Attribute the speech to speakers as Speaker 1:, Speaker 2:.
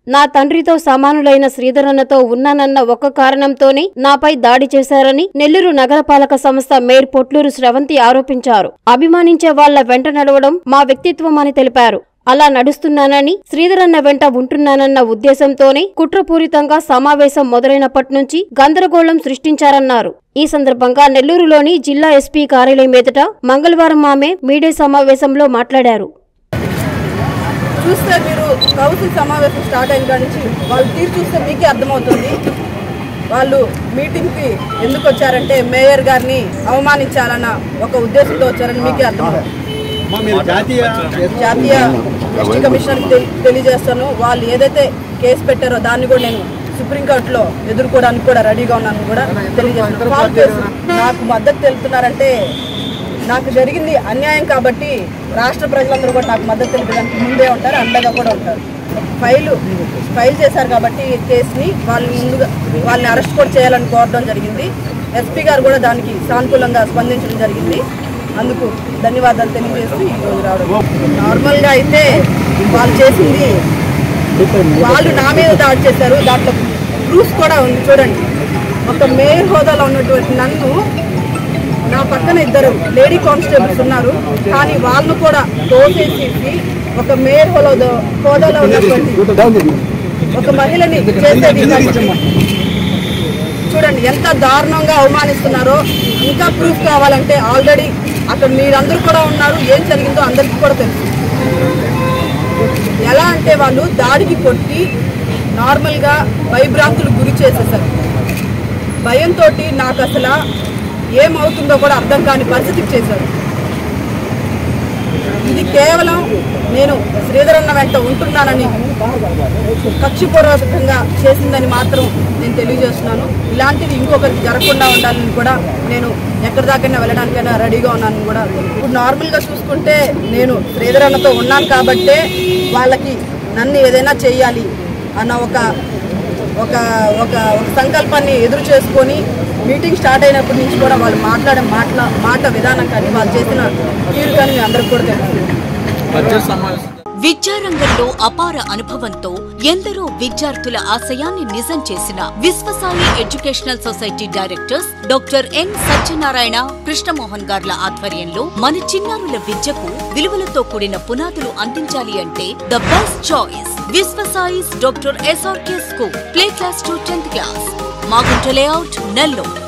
Speaker 1: నా తండ్రితో సమానులైన శ్రీధరన్నతో ఉన్నానన్న ఒక్క కారణంతోనే నాపై దాడి చేశారని నెల్లూరు నగరపాలక సంస్థ మేయర్ పొట్లూరు స్రవంతి ఆరోపించారు అభిమానించే వాళ్ల వెంట నడవడం మా వ్యక్తిత్వం అని తెలిపారు అలా నడుస్తున్నానని శ్రీధరన్న వెంట ఉంటున్నానన్న ఉద్దేశంతోనే కుట్రపూరితంగా సమావేశం మొదలైనప్పటి నుంచి గందరగోళం సృష్టించారన్నారు ఈ సందర్భంగా నెల్లూరులోని జిల్లా ఎస్పీ కార్యాలయం ఎదుట మంగళవారం ఆమె మీడియా సమావేశంలో మాట్లాడారు
Speaker 2: చూస్తే మీరు కౌన్సిల్ సమావేశం స్టార్ట్ అయిన కాడి నుంచి వాళ్ళు తీరు చూస్తే మీకే అర్థమవుతుంది వాళ్ళు మీటింగ్కి ఎందుకు వచ్చారంటే మేయర్ గారిని అవమానించాలన్న ఒక ఉద్దేశంతో వచ్చారని మీకే అర్థమవుతుంది
Speaker 3: అమ్మా, మీరు జాతీయ
Speaker 2: జాతీయ ఎస్టీ కమిషనర్కి తెలి- తెలియజేస్తాను వాళ్ళు ఏదైతే కేసు పెట్టారో దాన్ని కూడా నేను సుప్రీంకోర్టులో ఎదుర్కోవడానికి కూడా రెడీగా ఉన్నాను కూడా తెలియజేస్తాను ఫామ్ కేసు నాకు మద్దతు తెలుపుతున్నారంటే నాకు జరిగింది అన్యాయం కాబట్టి రాష్ట్ర ప్రజలందరూ కూడా నాకు మద్దతు తెలిపడానికి ముందే ఉంటారు అండగా కూడా ఉంటారు ఫైలు ఫైల్ చేశారు కాబట్టి ఈ కేసుని వాళ్ళని ముందుగా వాళ్ళని అరెస్ట్ కూడా చేయాలని కోరడం జరిగింది ఎస్పీ గారు కూడా దానికి సానుకూలంగా స్పందించడం జరిగింది అందుకు ధన్యవాదాలు తెలియజేస్తూ ఈ రోజు రావడం నార్మల్గా అయితే వాళ్ళు చేసింది వాళ్ళు నా మీద దాడి చేశారు దాంట్లో ప్రూఫ్ కూడా ఉంది చూడండి ఒక మేయర్ హోదాలో ఉన్నటువంటి నన్ను నా పక్కన ఇద్దరు లేడీ కానిస్టేబుల్స్ ఉన్నారు కానీ వాళ్ళు కూడా తోసేసి ఒక మేయర్ హోదాలో హోదాలో ఉన్నటువంటి ఒక మహిళని చేసే విధంగా చూడండి ఎంత దారుణంగా అవమానిస్తున్నారో ఇంకా ప్రూఫ్ కావాలంటే ఆల్రెడీ అక్కడ మీరందరూ కూడా ఉన్నారు ఏం జరిగిందో అందరికీ కూడా తెలుసు ఎలా అంటే వాళ్ళు దాడికి కొట్టి నార్మల్గా భయభ్రాంతులు గురి చేసేసారు భయంతో నాకు అసలు ఏమవుతుందో కూడా అర్థం కాని పరిస్థితికి చేశారు ఇది కేవలం నేను శ్రీధరన్న వెంట ఉంటున్నానని కక్షిపూర్వకంగా చేసిందని మాత్రం నేను తెలియజేస్తున్నాను ఇలాంటివి ఇంకొకరికి జరగకుండా ఉండాలని కూడా నేను ఎక్కడి దాకైనా వెళ్ళడానికైనా రెడీగా ఉన్నాను కూడా ఇప్పుడు నార్మల్గా చూసుకుంటే నేను శ్రీధరన్నతో ఉన్నాను కాబట్టే వాళ్ళకి నన్ను ఏదైనా చేయాలి అన్న ఒక ఒక ఒక ఒక సంకల్పాన్ని ఎదురు చేసుకొని మీటింగ్ స్టార్ట్ అయినప్పటి నుంచి కూడా వాళ్ళు మాట్లాడే మాటల మాట విధానం కానీ వాళ్ళు చేసిన తీరు కానీ మీ అందరికి కూడా తెలుసు
Speaker 4: విద్యారంగంలో అపార అనుభవంతో ఎందరో విద్యార్థుల ఆశయాన్ని నిజం చేసిన Viswasai educational society directors doctor N Satyanarayana Krishnamohan గార్ల ఆధ్వర్యంలో మన చిన్నారుల విద్యకు విలువలతో కూడిన పునాదులు అందించాలి అంటే the best choice Viswasai's doctor SRK school play class to tenth class Magunta layout Nellore